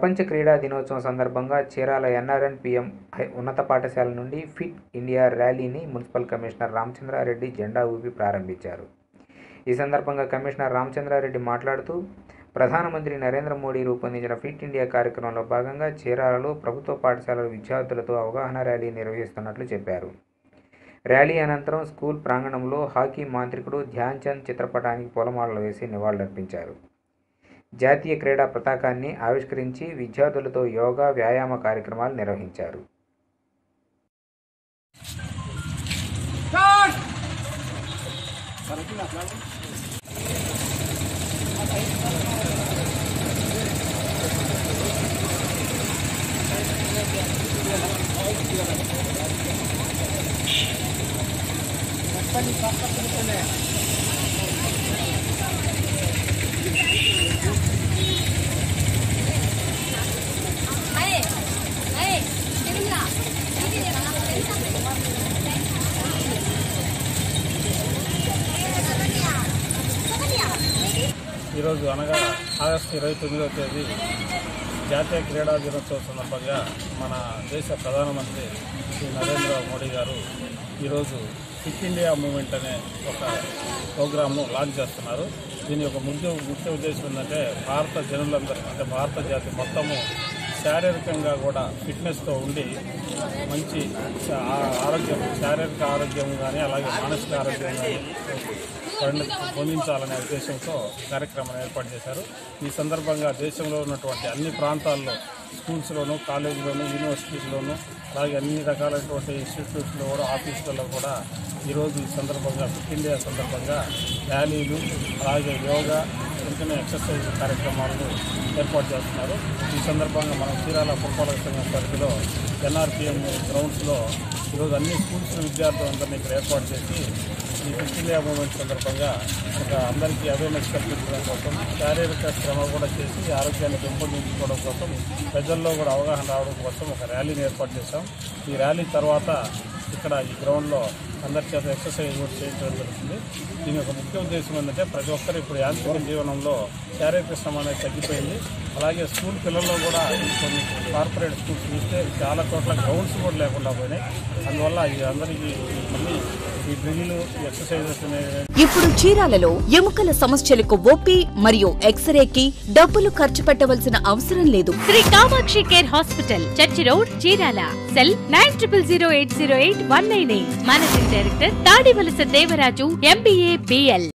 ప్రపంచ క్రీడా దినోత్సవం సందర్భంగా చీరాల ఎన్ఆర్ఎన్ పిఎం ఉన్నత పాఠశాల నుండి ఫిట్ ఇండియా ర్యాలీని మున్సిపల్ కమిషనర్ రామచంద్రారెడ్డి జెండా ఊపి ప్రారంభించారు ఈ సందర్భంగా కమిషనర్ రామచంద్రారెడ్డి మాట్లాడుతూ ప్రధానమంత్రి నరేంద్ర మోడీ రూపొందించిన ఫిట్ ఇండియా కార్యక్రమంలో భాగంగా చీరాలలో ప్రభుత్వ పాఠశాలల విద్యార్థులతో అవగాహన ర్యాలీ నిర్వహిస్తున్నట్లు చెప్పారు ర్యాలీ అనంతరం స్కూల్ ప్రాంగణంలో హాకీ మాంత్రికుడు ధ్యాన్ చంద్ చిత్రపటానికి పూలమాలలు వేసి నివాళులర్పించారు జాతీయ క్రీడా పతాకాన్ని ఆవిష్కరించి విద్యార్థులతో యోగా వ్యాయామ కార్యక్రమాలు నిర్వహించారు Ayo, ayo, kirimlah. Ini dia nak ఈరోజు అనగా ఆగస్టు ఇరవై తొమ్మిదవ తేదీ జాతీయ క్రీడా దినోత్సవం సందర్భంగా మన దేశ ప్రధానమంత్రి శ్రీ నరేంద్ర మోడీ గారు ఈరోజు ఫిట్ ఇండియా మూమెంట్ అనే ఒక ప్రోగ్రామ్ను లాంచ్ చేస్తున్నారు దీని యొక్క ముఖ్య ముఖ్య ఉద్దేశం ఏంటంటే భారత జనులందరూ అంటే భారత జాతి మొత్తము శారీరకంగా కూడా ఫిట్నెస్తో ఉండి మంచి శా- ఆ- ఆరోగ్యం శారీరక ఆరోగ్యం కానీ అలాగే మానసిక ఆరోగ్యం కానీ పండి- పొందించాలనే ఉద్దేశంతో కార్యక్రమాన్ని ఏర్పాటు చేశారు ఈ సందర్భంగా దేశంలో ఉన్నటువంటి అన్ని ప్రాంతాల్లో స్కూల్స్లోను కాలేజీలోను యూనివర్సిటీస్లోను అలాగే అన్ని రకాలైనటువంటి ఇన్స్టిట్యూట్స్లో కూడా ఆఫీసులలో కూడా ఈరోజు ఈ సందర్భంగా ఫిట్ ఇండియా సందర్భంగా ర్యాలీలు అలాగే యోగా చిన్న ఎక్సర్సైజ్ కార్యక్రమాలను ఏర్పాటు చేస్తున్నారు ఈ సందర్భంగా మన చీరాల పురపాలక సంఘం పరిధిలో ఎన్ఆర్పిఎం గ్రౌండ్స్లో ఈరోజు అన్ని స్కూల్స్ విద్యార్థులందరినీ ఇక్కడ ఏర్పాటు చేసి ఈ ఫిట్ ఇండియా మూమెంట్ సందర్భంగా ఒక అందరికీ అవేర్నెస్ కల్పించడం కోసం శారీరక శ్రమ కూడా చేసి ఆరోగ్యాన్ని పెంపొందించుకోవడం కోసం ప్రజల్లో కూడా అవగాహన రావడం కోసం ఒక ర్యాలీని ఏర్పాటు చేశాం ఈ ర్యాలీ తర్వాత ఇక్కడ ఈ గ్రౌండ్లో అందరి చేత ఎక్సర్సైజ్ కూడా చేయించడం జరుగుతుంది దీని యొక్క ముఖ్య ఉద్దేశం ఏంటంటే ప్రతి ఒక్కరు ఇప్పుడు యాంత్రిక జీవనంలో శారీరక శ్రమ అనేది తగ్గిపోయింది అలాగే స్కూల్ పిల్లల్లో కూడా ఈ కొన్ని కార్పొరేట్ స్కూల్స్ చూస్తే చాలా చోట్ల గ్రౌండ్స్ కూడా లేకుండా పోయినాయి అందువల్ల ఇది అందరికీ మళ్ళీ ఈ డ్రిల్ ఎక్సర్సైజెస్ అనేవి ఇప్పుడు చీరాలలో ఎముకల సమస్యలకు ఓపీ మరియు ఎక్స్రేకి డబ్బులు ఖర్చు పెట్టవలసిన అవసరం లేదు Shri Kamakshi Care Hospital church road Chirala cell nine triple zero eight zero eight one nine eight managing director Tadivalasa Devaraju MBA BL